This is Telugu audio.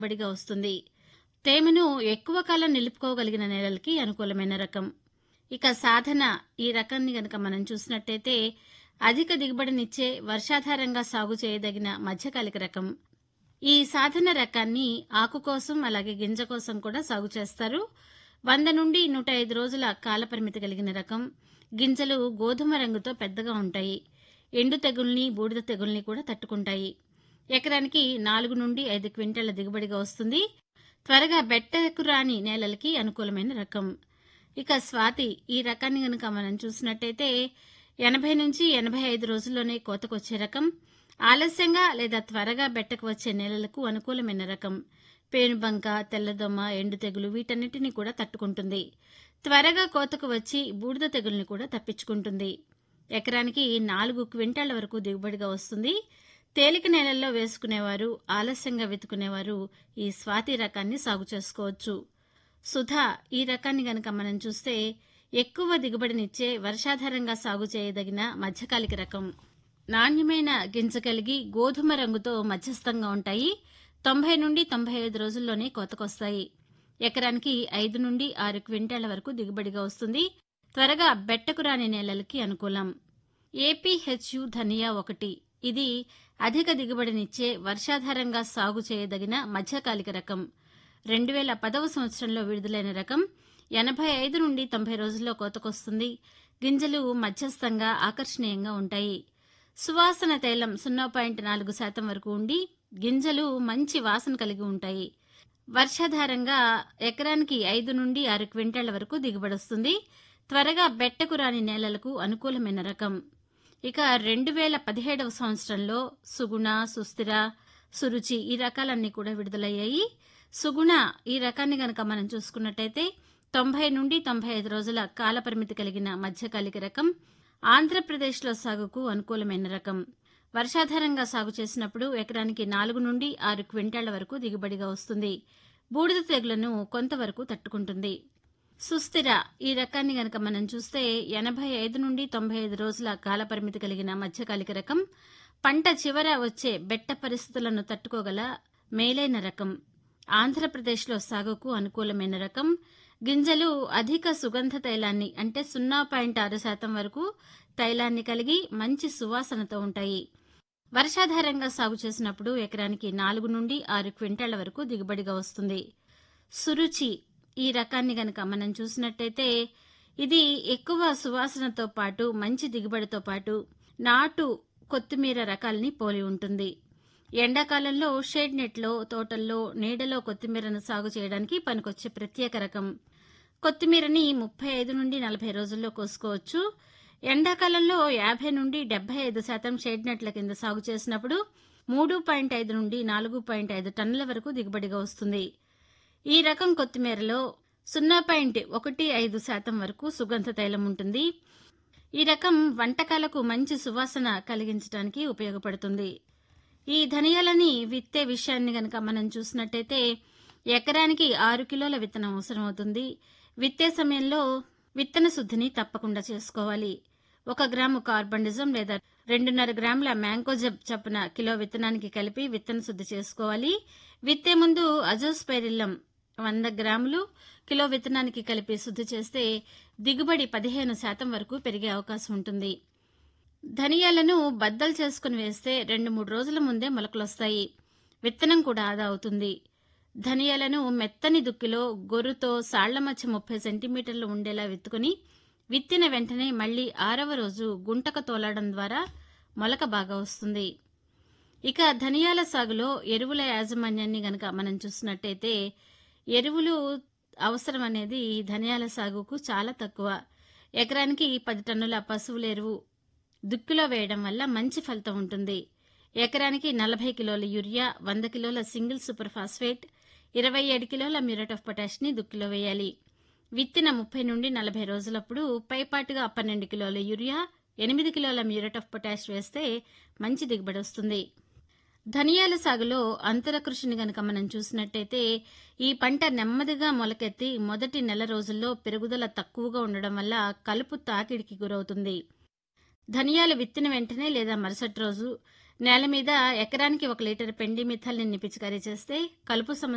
దిగుబడిగా వస్తుంది తేమను ఎక్కువ కాలం నిలుపుకోగలిగిన నేలలకి అనుకూలమైన రకం ఇక సాధన ఈ రకాన్ని గనక మనం చూసినట్టయితే అధిక దిగుబడినిచ్చే వర్షాధారంగా సాగు చేయదగిన మధ్యకాలిక రకం ఈ సాధన రకాన్ని ఆకు కోసం అలాగే గింజ కోసం కూడా సాగు చేస్తారు వంద నుండి నూట ఐదు రోజుల కాలపరిమితి కలిగిన రకం గింజలు గోధుమ రంగుతో పెద్దగా ఉంటాయి ఎండు తెగుల్ని బూడిద తెగుల్ని కూడా తట్టుకుంటాయి ఎకరానికి నాలుగు నుండి ఐదు క్వింటాల దిగుబడిగా వస్తుంది త్వరగా బెట్టకు రాని నేలలకి అనుకూలమైన రకం ఇక స్వాతి ఈ రకాన్ని గనుక మనం చూసినట్టయితే ఎనభై నుంచి ఎనభై ఐదు రోజుల్లోనే కోతకొచ్చే రకం ఆలస్యంగా లేదా త్వరగా బెట్టకు వచ్చే నేలలకు అనుకూలమైన రకం పేనుబంక తెల్లదొమ్మ ఎండు తెగులు వీటన్నిటిని కూడా తట్టుకుంటుంది త్వరగా కోతకు వచ్చి బూడిద తెగుల్ని కూడా తప్పించుకుంటుంది ఎకరానికి నాలుగు క్వింటాళ్ల వరకు దిగుబడిగా వస్తుంది తేలిక నేలల్లో వేసుకునేవారు ఆలస్యంగా వెతుకునేవారు ఈ స్వాతి రకాన్ని సాగు చేసుకోవచ్చు సుధా ఈ రకాన్ని గనక మనం చూస్తే ఎక్కువ దిగుబడినిచ్చే వర్షాధారంగా సాగు చేయదగిన మధ్యకాలిక రకం నాణ్యమైన గింజ కలిగి గోధుమ రంగుతో మధ్యస్థంగా ఉంటాయి తొంభై నుండి తొంభై ఐదు రోజుల్లోనే కోతకొస్తాయి ఎకరానికి ఐదు నుండి ఆరు క్వింటాల వరకు దిగుబడిగా వస్తుంది త్వరగా బెట్టకు రాని నేలలకి అనుకూలం ఏపీహెచ్యు ధనియా ఒకటి ఇది అధిక దిగుబడినిచ్చే వర్షాధారంగా సాగు చేయదగిన మధ్యకాలిక రకం రెండు వేల పదవ సంవత్సరంలో విడుదలైన రకం ఎనభై ఐదు నుండి తొంభై రోజుల్లో కోతకొస్తుంది గింజలు మధ్యస్థంగా ఆకర్షణీయంగా ఉంటాయి సువాసన తైలం సున్నా పాయింట్ నాలుగు శాతం వరకు ఉండి గింజలు మంచి వాసన కలిగి ఉంటాయి వర్షాధారంగా ఎకరానికి ఐదు నుండి ఆరు క్వింటాళ్ల వరకు దిగుబడొస్తుంది త్వరగా బెట్టకు రాని నేలలకు అనుకూలమైన రకం ఇక రెండు వేల పదిహేడవ సంవత్సరంలో సుగుణ సుస్థిర సురుచి ఈ రకాలన్నీ కూడా విడుదలయ్యాయి సుగుణ ఈ రకాన్ని గనక మనం చూసుకున్నట్టయితే తొంభై నుండి తొంభై ఐదు రోజుల కాలపరిమితి కలిగిన మధ్యకాలిక రకం ఆంధ్రప్రదేశ్లో సాగుకు అనుకూలమైన రకం వర్షాధారంగా సాగు చేసినప్పుడు ఎకరానికి నాలుగు నుండి ఆరు క్వింటాళ్ల వరకు దిగుబడిగా వస్తుంది బూడిద తెగులను కొంతవరకు తట్టుకుంటుంది సుస్థిర ఈ రకాన్ని గనక మనం చూస్తే ఎనభై ఐదు నుండి తొంభై ఐదు రోజుల కాలపరిమితి కలిగిన మధ్యకాలిక రకం పంట చివర వచ్చే బెట్ట పరిస్థితులను తట్టుకోగల మేలైన రకం ఆంధ్రప్రదేశ్లో సాగుకు అనుకూలమైన రకం గింజలు అధిక సుగంధ తైలాన్ని అంటే సున్నా పాయింట్ ఆరు శాతం వరకు తైలాన్ని కలిగి మంచి సువాసనతో ఉంటాయి వర్షాధారంగా సాగు చేసినప్పుడు ఎకరానికి నాలుగు నుండి ఆరు క్వింటాళ్ల వరకు దిగుబడిగా వస్తుంది సురుచి ఈ రకాన్ని గనక మనం చూసినట్టయితే ఇది ఎక్కువ సువాసనతో పాటు మంచి దిగుబడితో పాటు నాటు కొత్తిమీర రకాల్ని పోలి ఉంటుంది ఎండాకాలంలో షేడ్ నెట్లో తోటల్లో నీడలో కొత్తిమీరను సాగు చేయడానికి పనికొచ్చే ప్రత్యేక రకం కొత్తిమీరని ముప్పై ఐదు నుండి నలభై రోజుల్లో కోసుకోవచ్చు ఎండాకాలంలో యాభై నుండి డెబ్బై ఐదు శాతం షేడ్ నెట్ల కింద సాగు చేసినప్పుడు మూడు పాయింట్ ఐదు నుండి నాలుగు పాయింట్ ఐదు టన్నుల వరకు దిగుబడిగా వస్తుంది ఈ రకం కొత్తిమీరలో సున్నా పాయింట్ ఒకటి ఐదు శాతం వరకు సుగంధ తైలం ఉంటుంది ఈ రకం వంటకాలకు మంచి సువాసన కలిగించడానికి ఉపయోగపడుతుంది ఈ ధనియాలని విత్తే విషయాన్ని గనక మనం చూసినట్టయితే ఎకరానికి ఆరు కిలోల విత్తనం అవసరమవుతుంది విత్తే సమయంలో విత్తన శుద్ధిని తప్పకుండా చేసుకోవాలి ఒక గ్రాము కార్బండిజం లేదా రెండున్నర గ్రాముల మ్యాంకోజబ్ చప్పున కిలో విత్తనానికి కలిపి విత్తన శుద్ధి చేసుకోవాలి విత్తే ముందు అజోస్పైరిల్లం వంద గ్రాములు కిలో విత్తనానికి కలిపి శుద్ధి చేస్తే దిగుబడి పదిహేను శాతం వరకు పెరిగే అవకాశం ఉంటుంది ధనియాలను బద్దలు చేసుకుని వేస్తే రెండు మూడు రోజుల ముందే మొలకలొస్తాయి విత్తనం కూడా ఆదా అవుతుంది ధనియాలను మెత్తని దుక్కిలో గొర్రుతో సాళ్ల మధ్య ముప్పై సెంటీమీటర్లు ఉండేలా విత్తుకుని విత్తిన వెంటనే మళ్లీ ఆరవ రోజు గుంటక తోలడం ద్వారా మొలక బాగా వస్తుంది ఇక ధనియాల సాగులో ఎరువుల యాజమాన్యాన్ని గనక మనం చూసినట్టయితే ఎరువులు అవసరం అనేది ధనియాల సాగుకు చాలా తక్కువ ఎకరానికి పది టన్నుల పశువుల ఎరువు దుక్కిలో వేయడం వల్ల మంచి ఫలితం ఉంటుంది ఎకరానికి నలభై కిలోల యూరియా వంద కిలోల సింగిల్ సూపర్ ఫాస్ఫేట్ ఇరవై ఏడు కిలోల మ్యూరేట్ ఆఫ్ పొటాష్ని దుక్కిలో వేయాలి విత్తిన ముప్పై నుండి నలభై రోజులప్పుడు పైపాటుగా పన్నెండు కిలోల యూరియా ఎనిమిది కిలోల మ్యూరేట్ ఆఫ్ పొటాష్ వేస్తే మంచి దిగుబడి వస్తుంది ధనియాల సాగులో అంతర కృషిని గనక మనం చూసినట్టయితే ఈ పంట నెమ్మదిగా మొలకెత్తి మొదటి నెల రోజుల్లో పెరుగుదల తక్కువగా ఉండడం వల్ల కలుపు తాకిడికి గురవుతుంది ధనియాలు విత్తిన వెంటనే లేదా మరుసటి రోజు నేల మీద ఎకరానికి ఒక లీటర్ పెండి మిథాల్ని పిచికారీ చేస్తే కలుపు సమస్య